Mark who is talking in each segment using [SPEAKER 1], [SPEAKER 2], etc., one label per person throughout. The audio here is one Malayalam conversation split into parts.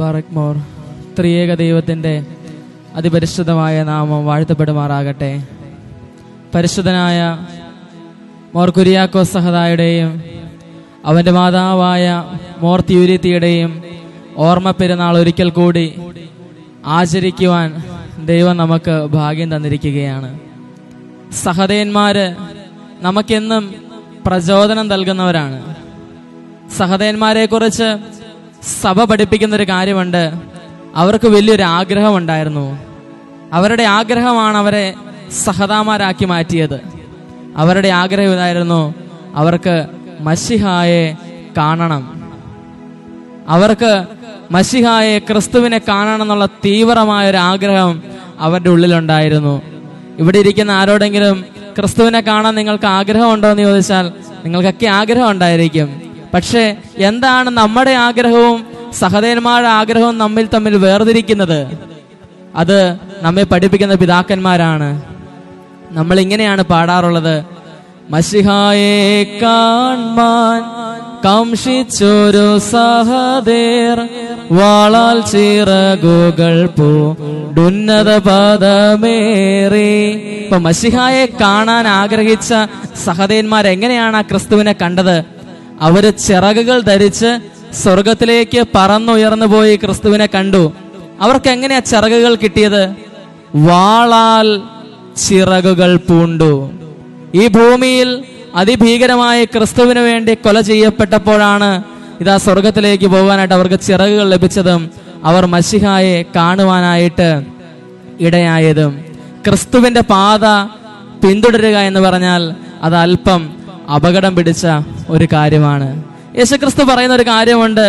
[SPEAKER 1] ബാറക് മോർ ത്രിയേക ദൈവത്തിൻ്റെ അതിപരിശുദ്ധമായ നാമം വാഴ്ത്തപ്പെടുമാറാകട്ടെ പരിശുദ്ധനായ മോർ കുര്യാക്കോ സഹദായുടെയും അവൻ്റെ മാതാവായ മോർ തിയുരിത്തിയുടെയും ഓർമ്മ പെരുന്നാൾ ഒരിക്കൽ കൂടി ആചരിക്കുവാൻ ദൈവം നമുക്ക് ഭാഗ്യം തന്നിരിക്കുകയാണ് സഹതയന്മാര് നമുക്കെന്നും പ്രചോദനം നൽകുന്നവരാണ് സഹതയന്മാരെ കുറിച്ച് സഭ പഠിപ്പിക്കുന്ന ഒരു കാര്യമുണ്ട് അവർക്ക് വലിയൊരു ആഗ്രഹമുണ്ടായിരുന്നു അവരുടെ ആഗ്രഹമാണ് അവരെ സഹതാമാരാക്കി മാറ്റിയത് അവരുടെ ആഗ്രഹം ഇതായിരുന്നു അവർക്ക് മഷിഹായെ കാണണം അവർക്ക് മഷിഹായെ ക്രിസ്തുവിനെ കാണണം എന്നുള്ള തീവ്രമായ ഒരു ആഗ്രഹം അവരുടെ ഉള്ളിലുണ്ടായിരുന്നു ഇവിടെ ഇരിക്കുന്ന ആരോടെങ്കിലും ക്രിസ്തുവിനെ കാണാൻ നിങ്ങൾക്ക് ആഗ്രഹമുണ്ടോ എന്ന് ചോദിച്ചാൽ നിങ്ങൾക്കൊക്കെ ആഗ്രഹം ഉണ്ടായിരിക്കും പക്ഷേ എന്താണ് നമ്മുടെ ആഗ്രഹവും സഹദേവന്മാരുടെ ആഗ്രഹവും നമ്മിൽ തമ്മിൽ വേർതിരിക്കുന്നത് അത് നമ്മെ പഠിപ്പിക്കുന്ന പിതാക്കന്മാരാണ് നമ്മൾ ഇങ്ങനെയാണ് പാടാറുള്ളത് മഷിഹായെ കാൺമാൻ കംഷിച്ചൊരു സഹദേർ വാളാൽ ചിറകുകൾ പൂണ്ടുന്നത പദമേറി ഇപ്പൊ മഷിഹായെ കാണാൻ ആഗ്രഹിച്ച സഹദേന്മാർ എങ്ങനെയാണ് ആ ക്രിസ്തുവിനെ കണ്ടത് അവര് ചിറകുകൾ ധരിച്ച് സ്വർഗത്തിലേക്ക് പറന്നുയർന്നു പോയി ക്രിസ്തുവിനെ കണ്ടു അവർക്ക് എങ്ങനെയാ ചിറകുകൾ കിട്ടിയത് വാളാൽ ചിറകുകൾ പൂണ്ടു ഈ ഭൂമിയിൽ അതിഭീകരമായ ക്രിസ്തുവിന് വേണ്ടി കൊല ചെയ്യപ്പെട്ടപ്പോഴാണ് ഇതാ സ്വർഗത്തിലേക്ക് പോകാനായിട്ട് അവർക്ക് ചിറകുകൾ ലഭിച്ചതും അവർ മഷിഹായെ കാണുവാനായിട്ട് ഇടയായതും ക്രിസ്തുവിന്റെ പാത പിന്തുടരുക എന്ന് പറഞ്ഞാൽ അത് അല്പം അപകടം പിടിച്ച ഒരു കാര്യമാണ് യേശുക്രിസ്തു പറയുന്ന ഒരു കാര്യമുണ്ട്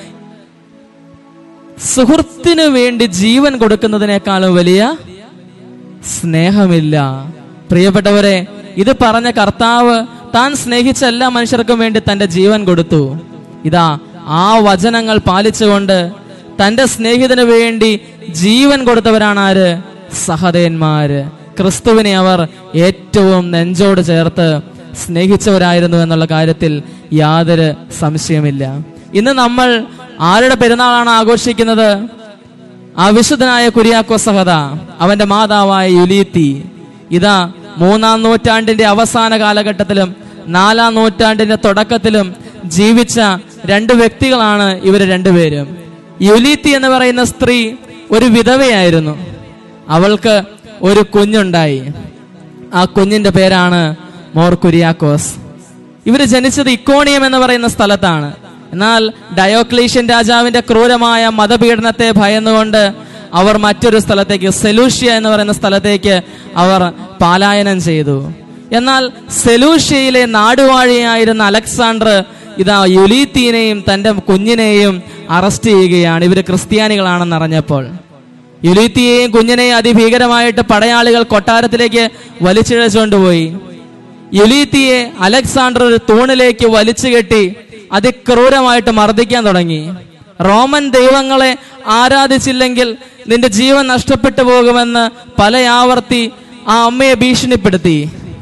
[SPEAKER 1] സുഹൃത്തിനു വേണ്ടി ജീവൻ കൊടുക്കുന്നതിനേക്കാളും വലിയ സ്നേഹമില്ല പ്രിയപ്പെട്ടവരെ ഇത് പറഞ്ഞ കർത്താവ് താൻ സ്നേഹിച്ച എല്ലാ മനുഷ്യർക്കും വേണ്ടി തന്റെ ജീവൻ കൊടുത്തു ഇതാ ആ വചനങ്ങൾ പാലിച്ചുകൊണ്ട് തന്റെ സ്നേഹിതന് വേണ്ടി ജീവൻ കൊടുത്തവരാണ് ആര് സഹതയന്മാര് ക്രിസ്തുവിനെ അവർ ഏറ്റവും നെഞ്ചോട് ചേർത്ത് സ്നേഹിച്ചവരായിരുന്നു എന്നുള്ള കാര്യത്തിൽ യാതൊരു സംശയമില്ല ഇന്ന് നമ്മൾ ആരുടെ പെരുന്നാളാണ് ആഘോഷിക്കുന്നത് ആ വിശുദ്ധനായ കുര്യാക്കോ സഹത അവന്റെ മാതാവായ യുലീത്തി ഇതാ മൂന്നാം നൂറ്റാണ്ടിന്റെ അവസാന കാലഘട്ടത്തിലും നാലാം നൂറ്റാണ്ടിന്റെ തുടക്കത്തിലും ജീവിച്ച രണ്ട് വ്യക്തികളാണ് ഇവര് രണ്ടുപേരും യുലീത്തി എന്ന് പറയുന്ന സ്ത്രീ ഒരു വിധവയായിരുന്നു അവൾക്ക് ഒരു കുഞ്ഞുണ്ടായി ആ കുഞ്ഞിന്റെ പേരാണ് മോർ കുര്യാക്കോസ് ഇവര് ജനിച്ചത് ഇക്കോണിയം എന്ന് പറയുന്ന സ്ഥലത്താണ് എന്നാൽ ഡയോക്ലീഷ്യൻ രാജാവിന്റെ ക്രൂരമായ മതപീഡനത്തെ ഭയന്നുകൊണ്ട് അവർ മറ്റൊരു സ്ഥലത്തേക്ക് സെലൂഷ്യ എന്ന് പറയുന്ന സ്ഥലത്തേക്ക് അവർ പാലായനം ചെയ്തു എന്നാൽ സെലൂഷ്യയിലെ നാടുവാഴിയായിരുന്ന അലക്സാണ്ടർ ഇതാ യുലീത്തീനെയും തന്റെ കുഞ്ഞിനെയും അറസ്റ്റ് ചെയ്യുകയാണ് ഇവര് ക്രിസ്ത്യാനികളാണെന്ന് അറിഞ്ഞപ്പോൾ യുലീത്തിയെയും കുഞ്ഞിനെയും അതിഭീകരമായിട്ട് പടയാളികൾ കൊട്ടാരത്തിലേക്ക് വലിച്ചിഴച്ചുകൊണ്ടുപോയി യുലീത്തിയെ അലക്സാണ്ടർ ഒരു തൂണിലേക്ക് വലിച്ചു കെട്ടി അതിക്രൂരമായിട്ട് മർദ്ദിക്കാൻ തുടങ്ങി റോമൻ ദൈവങ്ങളെ ആരാധിച്ചില്ലെങ്കിൽ നിന്റെ ജീവൻ നഷ്ടപ്പെട്ടു പോകുമെന്ന് പല ആവർത്തി ആ അമ്മയെ ഭീഷണിപ്പെടുത്തി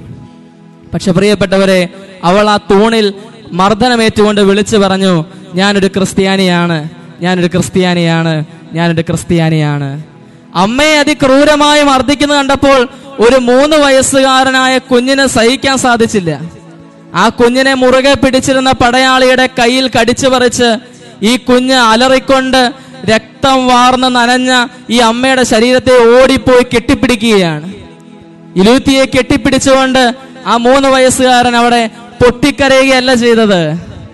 [SPEAKER 1] പക്ഷെ പ്രിയപ്പെട്ടവരെ അവൾ ആ തൂണിൽ മർദ്ദനമേറ്റുകൊണ്ട് വിളിച്ചു പറഞ്ഞു ഞാനൊരു ക്രിസ്ത്യാനിയാണ് ഞാനൊരു ക്രിസ്ത്യാനിയാണ് ഞാനൊരു ക്രിസ്ത്യാനിയാണ് അമ്മയെ അതിക്രൂരമായി മർദ്ദിക്കുന്നത് കണ്ടപ്പോൾ ഒരു മൂന്ന് വയസ്സുകാരനായ കുഞ്ഞിന് സഹിക്കാൻ സാധിച്ചില്ല ആ കുഞ്ഞിനെ മുറുകെ പിടിച്ചിരുന്ന പടയാളിയുടെ കയ്യിൽ കടിച്ചു പറിച്ച് ഈ കുഞ്ഞ് അലറിക്കൊണ്ട് രക്തം വാർന്ന് നനഞ്ഞ ഈ അമ്മയുടെ ശരീരത്തെ ഓടിപ്പോയി കെട്ടിപ്പിടിക്കുകയാണ് ഇലൂത്തിയെ കെട്ടിപ്പിടിച്ചുകൊണ്ട് ആ മൂന്ന് വയസ്സുകാരൻ അവിടെ പൊട്ടിക്കരയുകയല്ല ചെയ്തത്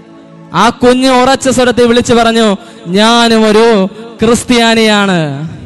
[SPEAKER 1] ആ കുഞ്ഞ് ഉറച്ച സ്വരത്തിൽ വിളിച്ചു പറഞ്ഞു ഞാനും ഒരു ക്രിസ്ത്യാനിയാണ്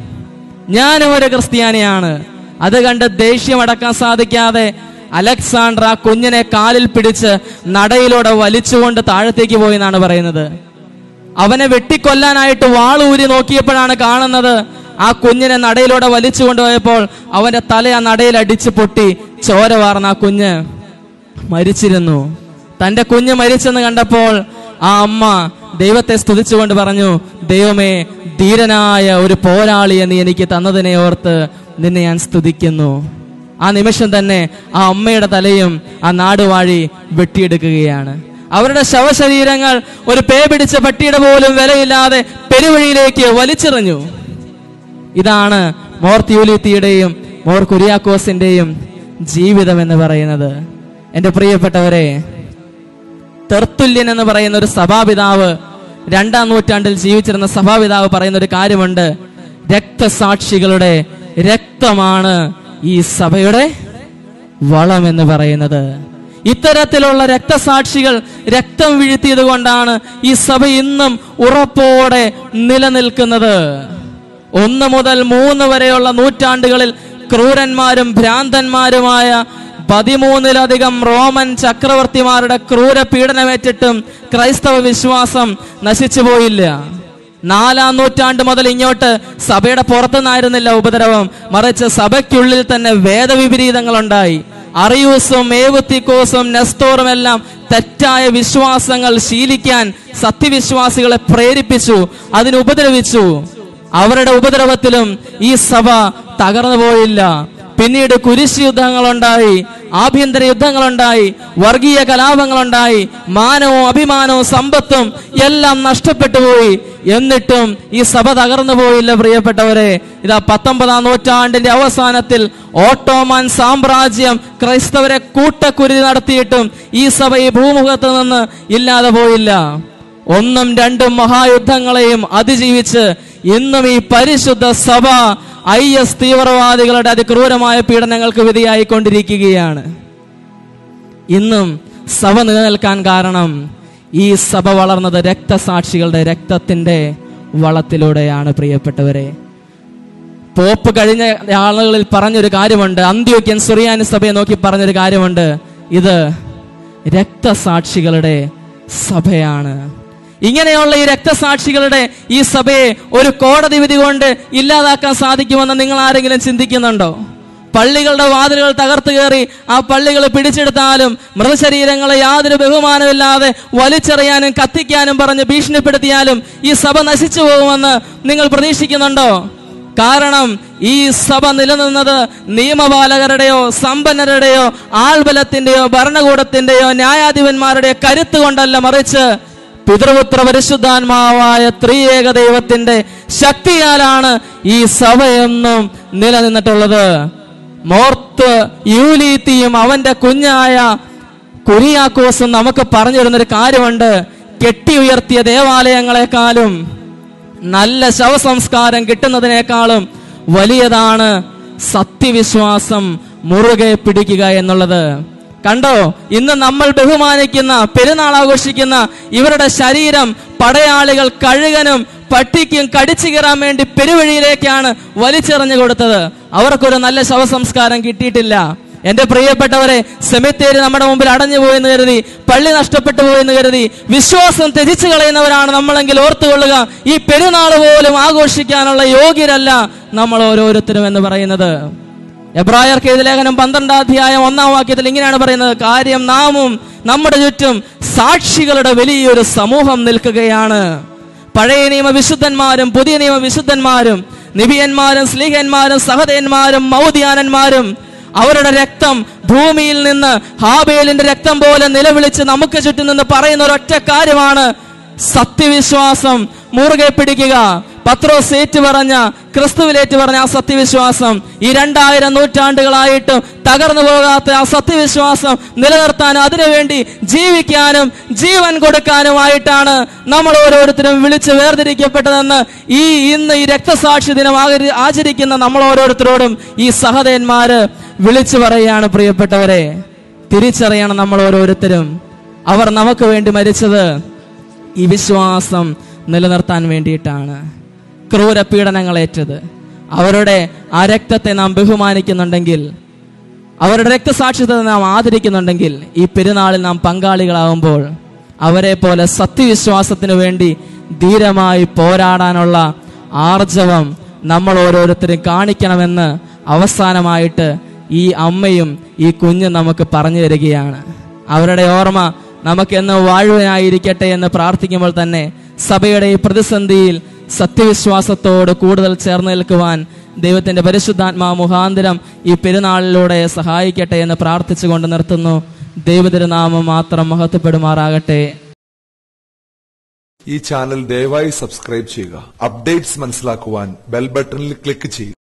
[SPEAKER 1] ഞാനും ഒരു ക്രിസ്ത്യാനിയാണ് അത് കണ്ട് ദേഷ്യം അടക്കാൻ സാധിക്കാതെ അലക്സാണ്ടർ ആ കുഞ്ഞിനെ കാലിൽ പിടിച്ച് നടയിലൂടെ വലിച്ചുകൊണ്ട് താഴത്തേക്ക് പോയി എന്നാണ് പറയുന്നത് അവനെ വെട്ടിക്കൊല്ലാനായിട്ട് വാളൂരി നോക്കിയപ്പോഴാണ് കാണുന്നത് ആ കുഞ്ഞിനെ നടയിലൂടെ വലിച്ചു കൊണ്ടുപോയപ്പോൾ അവന്റെ തല ആ നടയിൽ അടിച്ച് പൊട്ടി ചോര വാർന്ന ആ കുഞ്ഞ് മരിച്ചിരുന്നു തന്റെ കുഞ്ഞ് മരിച്ചെന്ന് കണ്ടപ്പോൾ ആ അമ്മ ദൈവത്തെ സ്തുതിച്ചുകൊണ്ട് പറഞ്ഞു ദൈവമേ ധീരനായ ഒരു പോരാളിയെ നീ എനിക്ക് തന്നതിനെ ഓർത്ത് നിന്നെ ഞാൻ സ്തുതിക്കുന്നു ആ നിമിഷം തന്നെ ആ അമ്മയുടെ തലയും ആ നാടുവാഴി വെട്ടിയെടുക്കുകയാണ് അവരുടെ ശവശരീരങ്ങൾ ഒരു പേ പിടിച്ച പട്ടിയുടെ പോലും വിലയില്ലാതെ പെരുവഴിയിലേക്ക് വലിച്ചെറിഞ്ഞു ഇതാണ് മോർ ത്യൂലിത്തിയുടെയും മോർ കുര്യാക്കോസിന്റെയും ജീവിതം എന്ന് പറയുന്നത് എന്റെ പ്രിയപ്പെട്ടവരെ തെർത്തുല്യൻ എന്ന് പറയുന്ന ഒരു സഭാപിതാവ് രണ്ടാം നൂറ്റാണ്ടിൽ ജീവിച്ചിരുന്ന സഭാപിതാവ് പറയുന്ന ഒരു കാര്യമുണ്ട് രക്തസാക്ഷികളുടെ രക്തമാണ് ഈ സഭയുടെ വളം എന്ന് പറയുന്നത് ഇത്തരത്തിലുള്ള രക്തസാക്ഷികൾ രക്തം വീഴ്ത്തിയത് കൊണ്ടാണ് ഈ സഭ ഇന്നും ഉറപ്പോടെ നിലനിൽക്കുന്നത് ഒന്ന് മുതൽ മൂന്ന് വരെയുള്ള നൂറ്റാണ്ടുകളിൽ ക്രൂരന്മാരും ഭ്രാന്തന്മാരുമായ പതിമൂന്നിലധികം റോമൻ ചക്രവർത്തിമാരുടെ ക്രൂര പീഡനമേറ്റിട്ടും ക്രൈസ്തവ വിശ്വാസം നശിച്ചു പോയില്ല നാലാം നൂറ്റാണ്ട് മുതൽ ഇങ്ങോട്ട് സഭയുടെ പുറത്തുനിന്നായിരുന്നില്ല ഉപദ്രവം മറിച്ച് സഭയ്ക്കുള്ളിൽ തന്നെ വേദവിപരീതങ്ങൾ ഉണ്ടായി അറിയൂസും ഏവുത്തിക്കോസും നെസ്തോറും എല്ലാം തെറ്റായ വിശ്വാസങ്ങൾ ശീലിക്കാൻ സത്യവിശ്വാസികളെ പ്രേരിപ്പിച്ചു അതിന് ഉപദ്രവിച്ചു അവരുടെ ഉപദ്രവത്തിലും ഈ സഭ തകർന്നു പോയില്ല പിന്നീട് കുരിശ് യുദ്ധങ്ങളുണ്ടായി ആഭ്യന്തര യുദ്ധങ്ങളുണ്ടായി വർഗീയ കലാപങ്ങളുണ്ടായി മാനവും അഭിമാനവും സമ്പത്തും എല്ലാം നഷ്ടപ്പെട്ടു പോയി എന്നിട്ടും ഈ സഭ തകർന്നു പോയില്ല പ്രിയപ്പെട്ടവരെ ഇതാ പത്തൊമ്പതാം നൂറ്റാണ്ടിന്റെ അവസാനത്തിൽ ഓട്ടോമാൻ സാമ്രാജ്യം ക്രൈസ്തവരെ കൂട്ടക്കുരുതി നടത്തിയിട്ടും ഈ സഭ ഈ ഭൂമുഖത്ത് നിന്ന് ഇല്ലാതെ പോയില്ല ഒന്നും രണ്ടും മഹായുദ്ധങ്ങളെയും അതിജീവിച്ച് ഇന്നും ഈ പരിശുദ്ധ സഭ ഐ എസ് തീവ്രവാദികളുടെ അതിക്രൂരമായ പീഡനങ്ങൾക്ക് വിധിയായിക്കൊണ്ടിരിക്കുകയാണ് ഇന്നും സഭ നിലനിൽക്കാൻ കാരണം ഈ സഭ വളർന്നത് രക്തസാക്ഷികളുടെ രക്തത്തിന്റെ വളത്തിലൂടെയാണ് പ്രിയപ്പെട്ടവരെ പോപ്പ് കഴിഞ്ഞ ആളുകളിൽ പറഞ്ഞൊരു കാര്യമുണ്ട് അന്ത്യോക്യൻ സുറിയാനി സഭയെ നോക്കി പറഞ്ഞൊരു കാര്യമുണ്ട് ഇത് രക്തസാക്ഷികളുടെ സഭയാണ് ഇങ്ങനെയുള്ള ഈ രക്തസാക്ഷികളുടെ ഈ സഭയെ ഒരു കോടതി വിധി കൊണ്ട് ഇല്ലാതാക്കാൻ സാധിക്കുമെന്ന് നിങ്ങൾ ആരെങ്കിലും ചിന്തിക്കുന്നുണ്ടോ പള്ളികളുടെ വാതിലുകൾ തകർത്ത് കയറി ആ പള്ളികൾ പിടിച്ചെടുത്താലും മൃതശരീരങ്ങളെ യാതൊരു ബഹുമാനമില്ലാതെ വലിച്ചെറിയാനും കത്തിക്കാനും പറഞ്ഞ് ഭീഷണിപ്പെടുത്തിയാലും ഈ സഭ നശിച്ചു പോകുമെന്ന് നിങ്ങൾ പ്രതീക്ഷിക്കുന്നുണ്ടോ കാരണം ഈ സഭ നിലനിന്നത് നിയമപാലകരുടെയോ സമ്പന്നരുടെയോ ആൾബലത്തിന്റെയോ ഭരണകൂടത്തിന്റെയോ ന്യായാധിപന്മാരുടെയോ കരുത്ത് കൊണ്ടല്ല മറിച്ച് പിതൃപുത്ര പരിശുദ്ധാത്മാവായ ത്രിയേക ദൈവത്തിന്റെ ശക്തിയാലാണ് ഈ സഭയെന്നും നിലനിന്നിട്ടുള്ളത് മോർത്ത് യൂലീത്തിയും അവന്റെ കുഞ്ഞായ കുരിയാക്കോസും നമുക്ക് പറഞ്ഞു തരുന്നൊരു കാര്യമുണ്ട് കെട്ടി ഉയർത്തിയ ദേവാലയങ്ങളെക്കാളും നല്ല ശവസംസ്കാരം കിട്ടുന്നതിനേക്കാളും വലിയതാണ് സത്യവിശ്വാസം മുറുകെ പിടിക്കുക എന്നുള്ളത് കണ്ടോ ഇന്ന് നമ്മൾ ബഹുമാനിക്കുന്ന പെരുന്നാൾ ആഘോഷിക്കുന്ന ഇവരുടെ ശരീരം പടയാളികൾ കഴുകനും പട്ടിക്കും കടിച്ചു കയറാൻ വേണ്ടി പെരുവഴിയിലേക്കാണ് വലിച്ചെറിഞ്ഞു കൊടുത്തത് അവർക്കൊരു നല്ല ശവസംസ്കാരം കിട്ടിയിട്ടില്ല എന്റെ പ്രിയപ്പെട്ടവരെ സെമിത്തേരി നമ്മുടെ മുമ്പിൽ അടഞ്ഞു പോയെന്ന് കരുതി പള്ളി നഷ്ടപ്പെട്ടു പോയെന്ന് കരുതി വിശ്വാസം ത്യജിച്ചു കളയുന്നവരാണ് നമ്മളെങ്കിൽ ഓർത്തുകൊള്ളുക ഈ പെരുന്നാൾ പോലും ആഘോഷിക്കാനുള്ള യോഗ്യരല്ല നമ്മൾ ഓരോരുത്തരും എന്ന് പറയുന്നത് എബ്രായർക്ക് എഴുതിയ ലേഖനം പന്ത്രണ്ടാം അധ്യായം ഒന്നാം വാക്യത്തിൽ ഇങ്ങനെയാണ് പറയുന്നത് കാര്യം നാമും നമ്മുടെ ചുറ്റും സാക്ഷികളുടെ വലിയൊരു സമൂഹം നിൽക്കുകയാണ് പഴയ നിയമ വിശുദ്ധന്മാരും പുതിയ നിയമ വിശുദ്ധന്മാരും നിബിയന്മാരും സ്ലീഹന്മാരും സഹതയന്മാരും മൗദ്യാനന്മാരും അവരുടെ രക്തം ഭൂമിയിൽ നിന്ന് ഹാബേലിന്റെ രക്തം പോലെ നിലവിളിച്ച് നമുക്ക് ചുറ്റും നിന്ന് പറയുന്ന ഒരൊറ്റ കാര്യമാണ് സത്യവിശ്വാസം മുറുകെ പിടിക്കുക പത്രോസ് ഏറ്റു പറഞ്ഞ ക്രിസ്തുവിലേറ്റ് പറഞ്ഞ ആ സത്യവിശ്വാസം ഈ രണ്ടായിരം നൂറ്റാണ്ടുകളായിട്ടും തകർന്നു പോകാത്ത ആ സത്യവിശ്വാസം നിലനിർത്താനും അതിനുവേണ്ടി ജീവിക്കാനും ജീവൻ കൊടുക്കാനുമായിട്ടാണ് നമ്മൾ ഓരോരുത്തരും വിളിച്ച് വേർതിരിക്കപ്പെട്ടതെന്ന് ഈ ഇന്ന് ഈ രക്തസാക്ഷി ദിനം ആചരി- ആചരിക്കുന്ന നമ്മൾ ഓരോരുത്തരോടും ഈ സഹതന്മാര് വിളിച്ചു പറയുകയാണ് പ്രിയപ്പെട്ടവരെ തിരിച്ചറിയണം നമ്മൾ ഓരോരുത്തരും അവർ നമുക്ക് വേണ്ടി മരിച്ചത് ഈ വിശ്വാസം നിലനിർത്താൻ വേണ്ടിയിട്ടാണ് ക്രൂര പീഡനങ്ങളേറ്റത് അവരുടെ ആ രക്തത്തെ നാം ബഹുമാനിക്കുന്നുണ്ടെങ്കിൽ അവരുടെ രക്തസാക്ഷിത്വത്തെ നാം ആദരിക്കുന്നുണ്ടെങ്കിൽ ഈ പെരുന്നാളിൽ നാം പങ്കാളികളാവുമ്പോൾ അവരെ പോലെ സത്യവിശ്വാസത്തിനു വേണ്ടി ധീരമായി പോരാടാനുള്ള ആർജവം നമ്മൾ ഓരോരുത്തരും കാണിക്കണമെന്ന് അവസാനമായിട്ട് ഈ അമ്മയും ഈ കുഞ്ഞും നമുക്ക് പറഞ്ഞു തരികയാണ് അവരുടെ ഓർമ്മ നമുക്കെന്ന് വാഴുവനായിരിക്കട്ടെ എന്ന് പ്രാർത്ഥിക്കുമ്പോൾ തന്നെ സഭയുടെ ഈ പ്രതിസന്ധിയിൽ സത്യവിശ്വാസത്തോട് കൂടുതൽ ചേർന്ന് നിൽക്കുവാൻ ദൈവത്തിന്റെ പരിശുദ്ധാത്മാ മുഖാന്തരം ഈ പെരുന്നാളിലൂടെ സഹായിക്കട്ടെ എന്ന് പ്രാർത്ഥിച്ചുകൊണ്ട് നിർത്തുന്നു ദൈവതിരുനാമം മാത്രം മഹത്വപ്പെടുമാറാകട്ടെ
[SPEAKER 2] ഈ ചാനൽ ദയവായി സബ്സ്ക്രൈബ് ചെയ്യുക അപ്ഡേറ്റ്സ് മനസ്സിലാക്കുവാൻ ബെൽ ബട്ടണിൽ ക്ലിക്ക് ചെയ്യുക